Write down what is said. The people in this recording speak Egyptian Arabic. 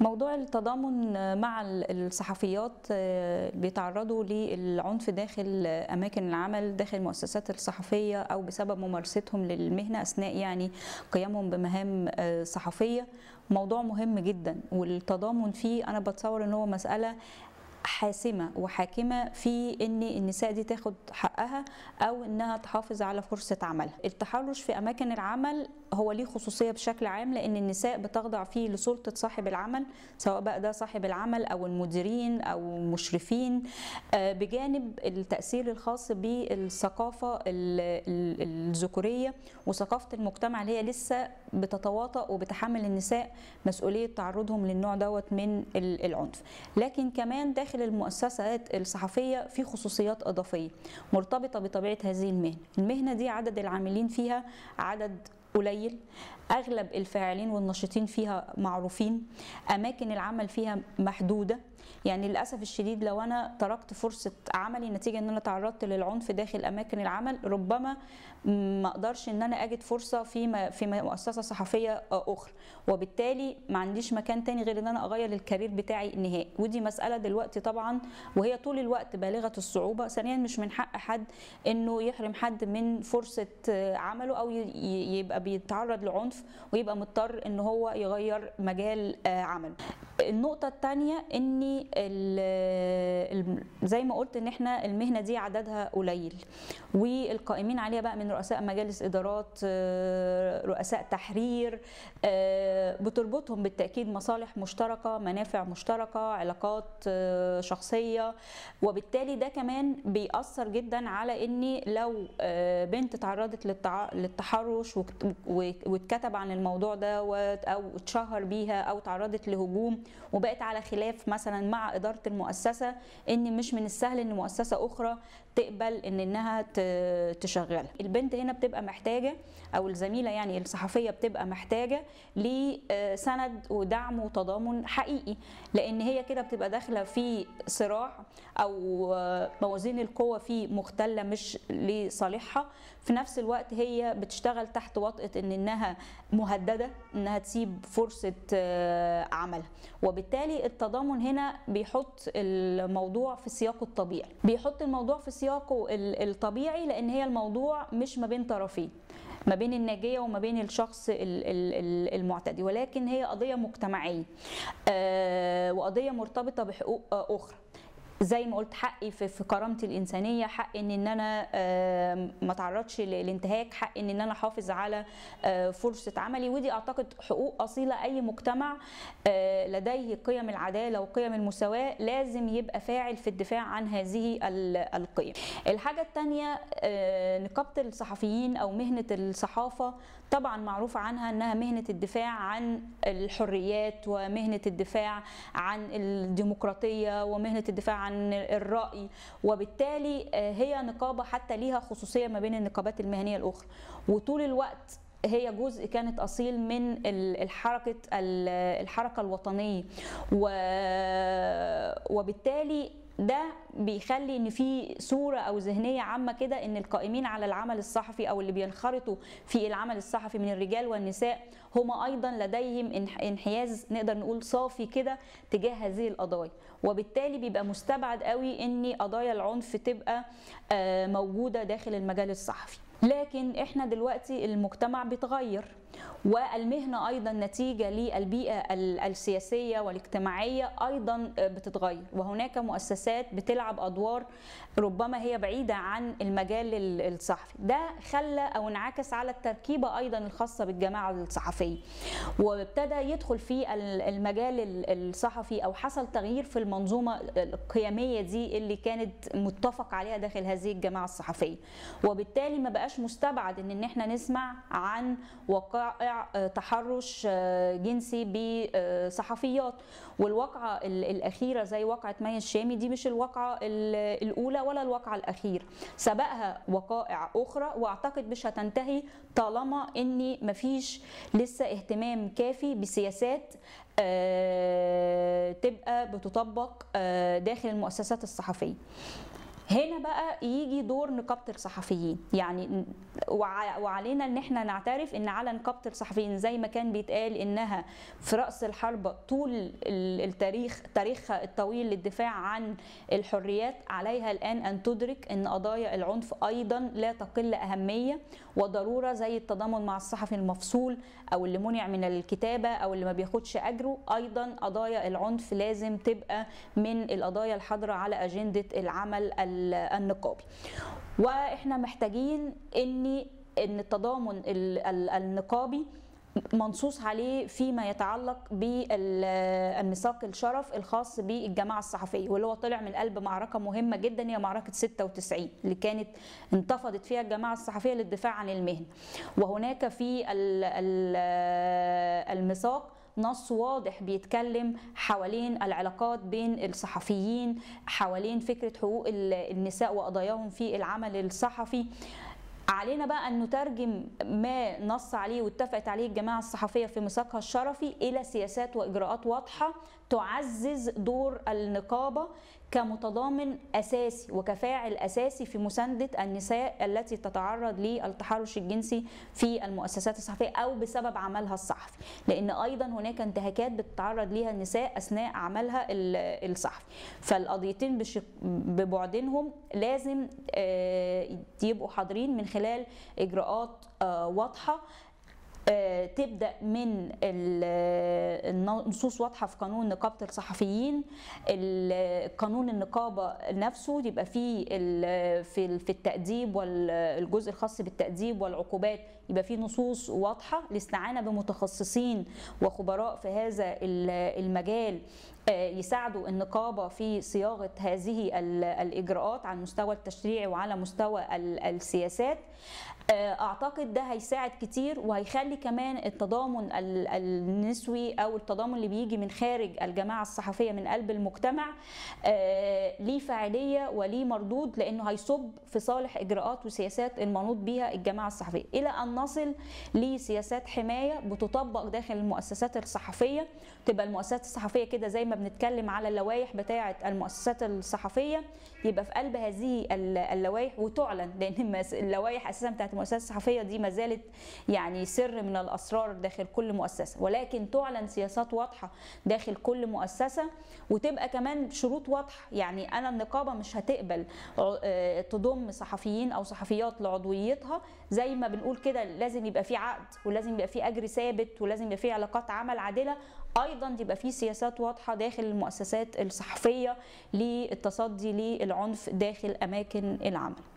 موضوع التضامن مع الصحفيات بيتعرضوا للعنف داخل اماكن العمل داخل المؤسسات الصحفيه او بسبب ممارستهم للمهنه اثناء يعني قيامهم بمهام صحفيه موضوع مهم جدا والتضامن فيه انا بتصور ان هو مساله حاسمه وحاكمه في ان النساء دي تاخد حقها او انها تحافظ على فرصه عملها. التحرش في اماكن العمل هو ليه خصوصيه بشكل عام لان النساء بتخضع فيه لسلطه صاحب العمل سواء بقى ده صاحب العمل او المديرين او المشرفين بجانب التاثير الخاص بالثقافه الذكوريه وثقافه المجتمع اللي هي لسه بتتواطأ وبتحمل النساء مسؤوليه تعرضهم للنوع دوت من العنف. لكن كمان داخل داخل المؤسسات الصحفيه في خصوصيات اضافيه مرتبطه بطبيعه هذه المهنه، المهنه دي عدد العاملين فيها عدد قليل اغلب الفاعلين والناشطين فيها معروفين اماكن العمل فيها محدوده يعني للاسف الشديد لو انا تركت فرصه عملي نتيجه ان انا تعرضت للعنف داخل اماكن العمل ربما ما اقدرش ان انا اجد فرصه في في مؤسسه صحفيه اخرى وبالتالي ما عنديش مكان تاني غير ان انا اغير الكارير بتاعي النهائي ودي مساله دلوقتي طبعا وهي طول الوقت بالغه الصعوبه ثانيا مش من حق حد انه يحرم حد من فرصه عمله او يبقى بيتعرض لعنف ويبقى مضطر ان هو يغير مجال عمله النقطه الثانيه ان زي ما قلت ان احنا المهنه دي عددها قليل والقائمين عليها بقى من رؤساء مجالس ادارات رؤساء تحرير بتربطهم بالتاكيد مصالح مشتركه منافع مشتركه علاقات شخصيه وبالتالي ده كمان بيأثر جدا على ان لو بنت تعرضت للتحرش واتكتب عن الموضوع ده او اتشهر بيها او تعرضت لهجوم وبقت على خلاف مثلا مع اداره المؤسسه ان مش من السهل ان مؤسسه اخرى تقبل ان انها تشغلها البنت هنا بتبقى محتاجه او الزميله يعني الصحفيه بتبقى محتاجه لسند ودعم وتضامن حقيقي لان هي كده بتبقى داخله في صراع او موازين القوه فيه مختله مش لصالحها في نفس الوقت هي بتشتغل تحت وطأة ان انها مهدده انها تسيب فرصه عملها وبالتالي التضامن هنا بيحط الموضوع في سياقه الطبيعي بيحط الموضوع في سياقه الطبيعي لان هي الموضوع مش ما بين طرفين ما بين الناجيه وما بين الشخص المعتدي ولكن هي قضيه مجتمعيه وقضيه مرتبطه بحقوق اخرى زي ما قلت حقي في, في كرامتي الانسانيه حق ان ان انا ما اتعرضش للانتهاك حق ان ان انا احافظ على فرصه عملي ودي اعتقد حقوق اصيله اي مجتمع لديه قيم العداله وقيم المساواه لازم يبقى فاعل في الدفاع عن هذه القيم الحاجه الثانيه نقابه الصحفيين او مهنه الصحافه طبعا معروف عنها انها مهنه الدفاع عن الحريات ومهنه الدفاع عن الديمقراطيه ومهنه الدفاع عن الراي وبالتالي هي نقابه حتى ليها خصوصيه ما بين النقابات المهنيه الاخرى وطول الوقت هي جزء كانت اصيل من الحركه الحركه الوطنيه وبالتالي ده بيخلي ان في صوره او ذهنيه عامه كده ان القائمين على العمل الصحفي او اللي بينخرطوا في العمل الصحفي من الرجال والنساء هم ايضا لديهم انحياز نقدر نقول صافي كده تجاه هذه القضايا وبالتالي بيبقى مستبعد قوي ان قضايا العنف تبقى موجوده داخل المجال الصحفي لكن احنا دلوقتي المجتمع بيتغير والمهنه ايضا نتيجه للبيئه السياسيه والاجتماعيه ايضا بتتغير وهناك مؤسسات بتلعب ادوار ربما هي بعيده عن المجال الصحفي ده خلى او انعكس على التركيبه ايضا الخاصه بالجماعه الصحفيه وابتدى يدخل في المجال الصحفي او حصل تغيير في المنظومه القيميه دي اللي كانت متفق عليها داخل هذه الجماعه الصحفيه وبالتالي ما بقاش مستبعد ان ان احنا نسمع عن وقائع تحرش جنسي بصحفيات والواقعه الاخيره زي واقعه مي الشامي دي مش الواقعه الاولى ولا الواقعه الاخيره سبقها وقائع اخرى واعتقد مش هتنتهي طالما ان مفيش لسه اهتمام كافي بسياسات تبقى بتطبق داخل المؤسسات الصحفيه هنا بقى يجي دور نقابه الصحفيين يعني وعلينا ان احنا نعترف ان على نقابه الصحفيين زي ما كان بيتقال انها في راس الحرب طول التاريخ تاريخها الطويل للدفاع عن الحريات عليها الان ان تدرك ان قضايا العنف ايضا لا تقل اهميه وضروره زي التضامن مع الصحفي المفصول او اللي منع من الكتابه او اللي ما بياخدش اجره ايضا قضايا العنف لازم تبقى من القضايا الحاضره على اجنده العمل النقابي واحنا محتاجين ان ان التضامن النقابي منصوص عليه فيما يتعلق بالميثاق الشرف الخاص بالجماعه الصحفيه واللي هو طلع من قلب معركه مهمه جدا هي معركه 96 اللي كانت انتفضت فيها الجماعه الصحفيه للدفاع عن المهنه وهناك في الميثاق نص واضح بيتكلم حوالين العلاقات بين الصحفيين حوالين فكره حقوق النساء وقضاياهم في العمل الصحفي علينا بقى ان نترجم ما نص عليه واتفقت عليه الجماعه الصحفيه في ميثاقها الشرفي الى سياسات واجراءات واضحه تعزز دور النقابه كمتضامن اساسي وكفاعل اساسي في مسانده النساء التي تتعرض للتحرش الجنسي في المؤسسات الصحفيه او بسبب عملها الصحفي لان ايضا هناك انتهاكات بتتعرض ليها النساء اثناء عملها الصحفي فالقضيتين ببعدينهم لازم يبقوا حاضرين من خلال اجراءات واضحه تبدا من النصوص واضحه في قانون نقابه الصحفيين قانون النقابه نفسه يبقى فيه في في التاديب والجزء الخاص بالتاديب والعقوبات يبقى فيه نصوص واضحه الاستعانه بمتخصصين وخبراء في هذا المجال يساعدوا النقابة في صياغة هذه الإجراءات على المستوى التشريعي وعلى مستوى السياسات اعتقد ده هيساعد كتير وهيخلي كمان التضامن النسوي او التضامن اللي بيجي من خارج الجماعه الصحفيه من قلب المجتمع ليه فاعليه وليه مردود لانه هيصب في صالح اجراءات وسياسات المنوط بها الجماعه الصحفيه الى ان نصل لسياسات حمايه بتطبق داخل المؤسسات الصحفيه تبقى المؤسسات الصحفيه كده زي ما بنتكلم على اللوائح بتاعه المؤسسات الصحفيه يبقى في قلب هذه اللوائح وتعلن لان اللوائح اساسا بتاعت المؤسسات الصحفيه دي ما زالت يعني سر من الاسرار داخل كل مؤسسه ولكن تعلن سياسات واضحه داخل كل مؤسسه وتبقى كمان شروط واضحه يعني انا النقابه مش هتقبل تضم صحفيين او صحفيات لعضويتها زي ما بنقول كده لازم يبقى في عقد ولازم يبقى في اجر ثابت ولازم يبقى في علاقات عمل عادله ايضا يبقى في سياسات واضحه داخل المؤسسات الصحفيه للتصدي للعنف داخل اماكن العمل